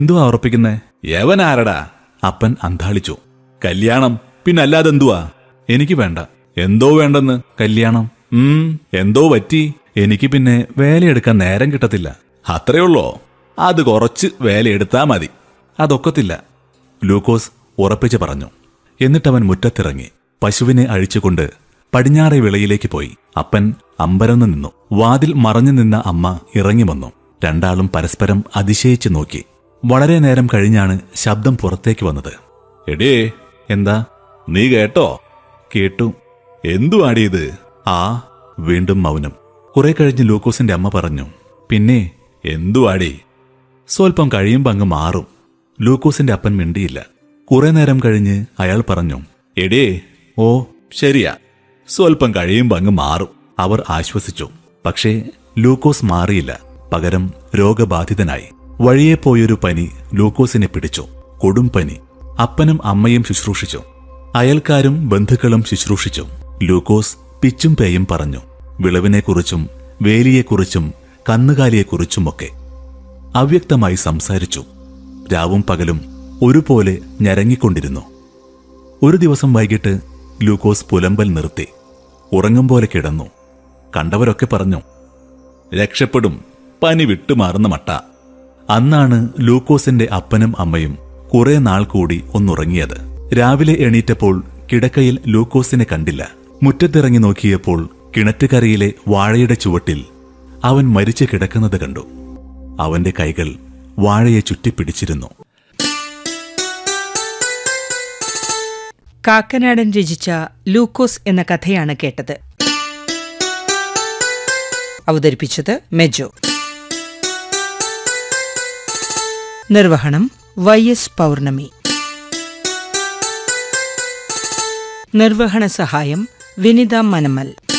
എന്തുവാ ഉറപ്പിക്കുന്നേ യവൻ ആരടാ അപ്പൻ അന്താളിച്ചു കല്യാണം പിന്നല്ലാതെന്തുവാ എനിക്ക് വേണ്ട എന്തോ വേണ്ടെന്ന് കല്യാണം ഉം എന്തോ പറ്റി എനിക്ക് പിന്നെ വേലയെടുക്കാൻ നേരം കിട്ടത്തില്ല അത്രയുള്ളോ അത് കുറച്ച് വേലയെടുത്താ മതി അതൊക്കത്തില്ല ലൂക്കോസ് ഉറപ്പിച്ച് പറഞ്ഞു എന്നിട്ടവൻ മുറ്റത്തിറങ്ങി പശുവിനെ അഴിച്ചുകൊണ്ട് പടിഞ്ഞാറെ വിളയിലേക്ക് പോയി അപ്പൻ അമ്പരന്ന് നിന്നു വാതിൽ മറഞ്ഞു നിന്ന അമ്മ ഇറങ്ങി വന്നു രണ്ടാളും പരസ്പരം അതിശയിച്ചു നോക്കി വളരെ നേരം കഴിഞ്ഞാണ് ശബ്ദം പുറത്തേക്ക് വന്നത് എടേ എന്താ നീ കേട്ടോ കേട്ടു എന്തുവാടി ഇത് ആ വീണ്ടും മൗനം കുറെ കഴിഞ്ഞ് ലൂക്കോസിന്റെ അമ്മ പറഞ്ഞു പിന്നെ എന്തുവാടി സ്വൽപ്പം കഴിയുമ്പോ അങ്ങ് മാറും ലൂക്കോസിന്റെ അപ്പൻ മിണ്ടിയില്ല കുറെ നേരം കഴിഞ്ഞ് അയാൾ പറഞ്ഞു എടേ ഓ ശരിയാ സ്വൽപ്പം കഴിയുമ്പോ അങ്ങ് മാറും അവർ ആശ്വസിച്ചു പക്ഷേ ലൂക്കോസ് മാറിയില്ല പകരം രോഗബാധിതനായി വഴിയെ പോയൊരു പനി ലൂക്കോസിനെ പിടിച്ചു കൊടും പനി അപ്പനും അമ്മയും ശുശ്രൂഷിച്ചു അയൽക്കാരും ബന്ധുക്കളും ശുശ്രൂഷിച്ചു ലൂക്കോസ് പിച്ചും പേയും പറഞ്ഞു വിളവിനെക്കുറിച്ചും വേലിയെക്കുറിച്ചും കന്നുകാലിയെക്കുറിച്ചുമൊക്കെ അവ്യക്തമായി സംസാരിച്ചു രാവും പകലും ഒരുപോലെ ഞരങ്ങിക്കൊണ്ടിരുന്നു ഒരു ദിവസം വൈകിട്ട് ഗ്ലൂക്കോസ് പുലമ്പൽ നിർത്തി ഉറങ്ങും പോലെ കിടന്നു കണ്ടവരൊക്കെ പറഞ്ഞു രക്ഷപ്പെടും പനി വിട്ടുമാറുന്ന മട്ട അന്നാണ് ലൂക്കോസിന്റെ അപ്പനും അമ്മയും കുറെ നാൾ കൂടി ഒന്നുറങ്ങിയത് രാവിലെ എണീറ്റപ്പോൾ കിടക്കയിൽ ലൂക്കോസിനെ കണ്ടില്ല മുറ്റത്തിറങ്ങി നോക്കിയപ്പോൾ കിണറ്റുകരയിലെ വാഴയുടെ ചുവട്ടിൽ അവൻ മരിച്ചു കിടക്കുന്നത് കണ്ടു അവന്റെ കൈകൾ വാഴയെ ചുറ്റിപ്പിടിച്ചിരുന്നു കാക്കനാടൻ രചിച്ച ലൂക്കോസ് എന്ന കഥയാണ് കേട്ടത് അവതരിപ്പിച്ചത് മെജോ നിർവഹണം വൈ എസ് പൗർണമി നിർവഹണ സഹായം വിനിത മനമൽ